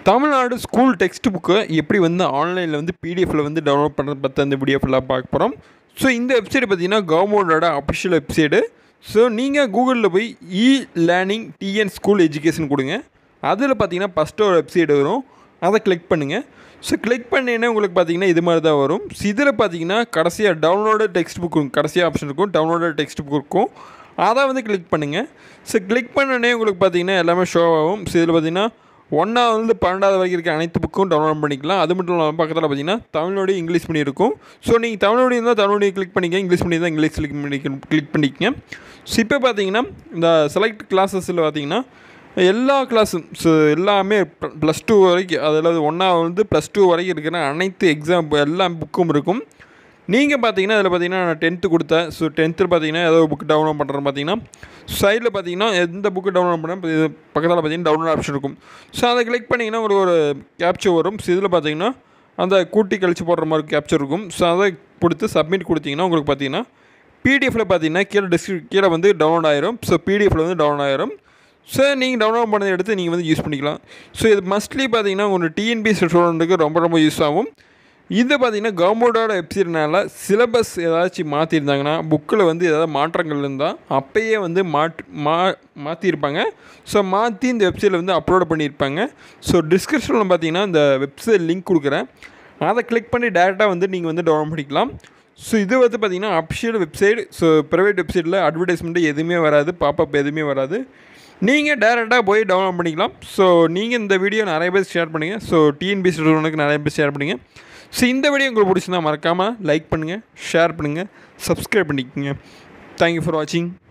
Tamil Nadu school text book எப்படி வந்து ஆன்லைனில் வந்து பிடிஎஃப்பில் வந்து டவுன்லோட் பண்ணுறது பற்றி அந்த பிடிஎஃப் எல்லாம் பார்க்க போகிறோம் ஸோ இந்த வெப்சைட் பார்த்தீங்கன்னா கவர்மெண்டோட அஃபிஷியல் வெப்சைடு ஸோ நீங்கள் கூகுளில் போய் e learning TN school education கொடுங்க அதில் பார்த்தீங்கன்னா ஃபஸ்ட்டு ஒரு வெப்சைட் வரும் அதை கிளிக் பண்ணுங்கள் ஸோ கிளிக் பண்ணீங்கன்னா உங்களுக்கு பார்த்தீங்கன்னா இது மாதிரி தான் வரும் ஸோ இதில் பார்த்தீங்கன்னா கடைசியாக டவுன்லோடு டெக்ஸ்ட் புக் கடைசியாக ஆப்ஷன் இருக்கும் டவுன்லோடு டெக்ஸ்ட் புக் இருக்கும் அதை வந்து கிளிக் பண்ணுங்கள் ஸோ கிளிக் பண்ணனே உங்களுக்கு பார்த்தீங்கன்னா எல்லாமே ஷோ ஆகும் ஸோ இதில் பார்த்தீங்கன்னா ஒன்றாவது பன்னெண்டாவது வரைக்கும் இருக்க அனைத்து புக்கும் டவுன்லோட் பண்ணிக்கலாம் அது மட்டும் இல்லாமல் பக்கத்தில் பார்த்தீங்கன்னா தமிழோட இங்கிலீஷ் பண்ணி இருக்கும் ஸோ நீங்கள் தமிழோட இருந்தால் தமிழோட கிளிக் பண்ணிக்க இங்கிலீஷ் பண்ணி தான் இங்கிலீஷ் கிளிக் பண்ணி கிளிக் பண்ணிக்கங்க ஸோ இப்போ பார்த்தீங்கன்னா இந்த செலக்ட் கிளாஸஸில் பார்த்தீங்கன்னா எல்லா கிளாஸும் ஸோ எல்லாமே ப்ளஸ் டூ வரைக்கும் அதாவது ஒன்றாவது வந்து ப்ளஸ் டூ வரைக்கும் இருக்கிற அனைத்து எக்ஸாம் எல்லா புக்கும் இருக்கும் நீங்கள் பார்த்தீங்கன்னா அதில் பார்த்தீங்கன்னா நான் டென்த்து கொடுத்தேன் ஸோ டென்த்தில் பார்த்தீங்கன்னா ஏதோ புக் டவுன்லோட் பண்ணுறேன் பார்த்தீங்கன்னா சைடில் பார்த்தீங்கன்னா எந்த புக்கு டவுன்லோட் பண்ண பக்கத்தில் பார்த்தீங்கன்னா டவுன்லோட் ஆப்ஷன் இருக்கும் ஸோ அதை கிளிக் பண்ணிங்கன்னா உங்களுக்கு ஒரு கேப்ச்சர் வரும் ஸோ இதில் பார்த்தீங்கன்னா அந்த கூட்டி கழிச்சு போடுற மாதிரி கேப்ச்சர் இருக்கும் ஸோ அதை கொடுத்து சப்மிட் கொடுத்தீங்கன்னா உங்களுக்கு பார்த்தீங்கன்னா பிடிஎஃப்பில் பார்த்தீங்கன்னா கீழே டிஸ்கிரி கீழே வந்து டவுன்லோட் ஆயிரும் ஸோ பிடிஎஃப்பில் வந்து டவுன்லோட் ஆயிரும் ஸோ நீங்கள் டவுன்லோட் பண்ணதை எடுத்து நீங்கள் வந்து யூஸ் பண்ணிக்கலாம் ஸோ இது மஸ்ட்லி பார்த்தீங்கன்னா உங்களுக்கு டிஎன்பிஎஸ் ஸ்டூடெண்ட்டுக்கு ரொம்ப ரொம்ப யூஸ் ஆகும் இது பார்த்திங்கன்னா கவர்மெண்ட்டோட வெப்சைட்னால சிலபஸ் ஏதாச்சும் மாற்றிருந்தாங்கன்னா புக்கில் வந்து ஏதாவது மாற்றங்கள் இருந்தால் அப்போயே வந்து மாட் மா மாற்றிருப்பாங்க ஸோ மாற்றி இந்த வெப்சைட்டில் வந்து அப்லோட் பண்ணியிருப்பாங்க ஸோ டிஸ்கிரிப்ஷனில் பார்த்தீங்கன்னா இந்த வெப்சைட் லிங்க் கொடுக்குறேன் அதை கிளிக் பண்ணி டேரெக்டாக வந்து நீங்கள் வந்து டவுன்லோட் பண்ணிக்கலாம் ஸோ இது வந்து பார்த்திங்கன்னா அஃபிஷியல் வெப்சைட் ஸோ ப்ரைவேட் வெப்சைட்டில் அட்வர்டைஸ்மெண்ட்டு எதுவுமே வராது பாப்பப் எதுவுமே வராது நீங்கள் டேரெக்டாக போய் டவுன்லோட் பண்ணிக்கலாம் ஸோ நீங்கள் இந்த வீடியோ நிறைய பேர் ஷேர் பண்ணுங்கள் ஸோ டிஎன்பிசி ஸ்டூடெண்ட்டுக்கு நிறைய பேர் ஷேர் பண்ணுங்கள் ஸோ இந்த வீடியோ உங்களுக்கு பிடிச்சிருந்தா மறக்காமல் லைக் பண்ணுங்கள் ஷேர் பண்ணுங்கள் சப்ஸ்கிரைப் பண்ணிக்கோங்க தேங்க்யூ ஃபார் வாட்சிங்